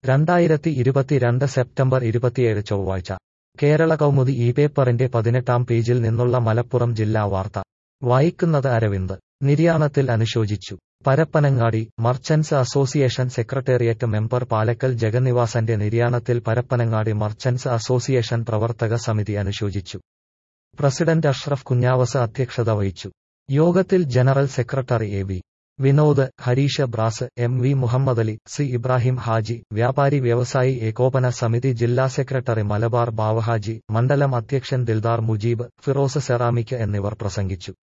രണ്ടായിരത്തി ഇരുപത്തിരണ്ട് സെപ്റ്റംബർ ഇരുപത്തിയേഴ് ചൊവ്വാഴ്ച കേരള കൗമുദി ഈ പേപ്പറിന്റെ പതിനെട്ടാം പേജിൽ നിന്നുള്ള മലപ്പുറം ജില്ലാ വാർത്ത വായിക്കുന്നത് അരവിന്ദ് നിര്യാണത്തിൽ അനുശോചിച്ചു Parappanangadi merchants association secretariat member Palakkal ജഗന്നിവാസന്റെ നിര്യാണത്തിൽ പരപ്പനങ്ങാടി മർച്ചന്റ്സ് അസോസിയേഷൻ പ്രവർത്തക സമിതി അനുശോചിച്ചു പ്രസിഡന്റ് അഷ്റഫ് കുഞ്ഞാവസ് അധ്യക്ഷത വഹിച്ചു യോഗത്തിൽ general secretary A V Vinod ഹരീഷ ബ്രാസ് M V Muhammadali C Ibrahim Haji വ്യാപാരി വ്യവസായി ഏകോപന സമിതി ജില്ലാ സെക്രട്ടറി മലബാർ ബാവഹാജി മണ്ഡലം അധ്യക്ഷൻ ദിൽദാർ മുജീബ് ഫിറോസ് സെറാമിക് എന്നിവർ പ്രസംഗിച്ചു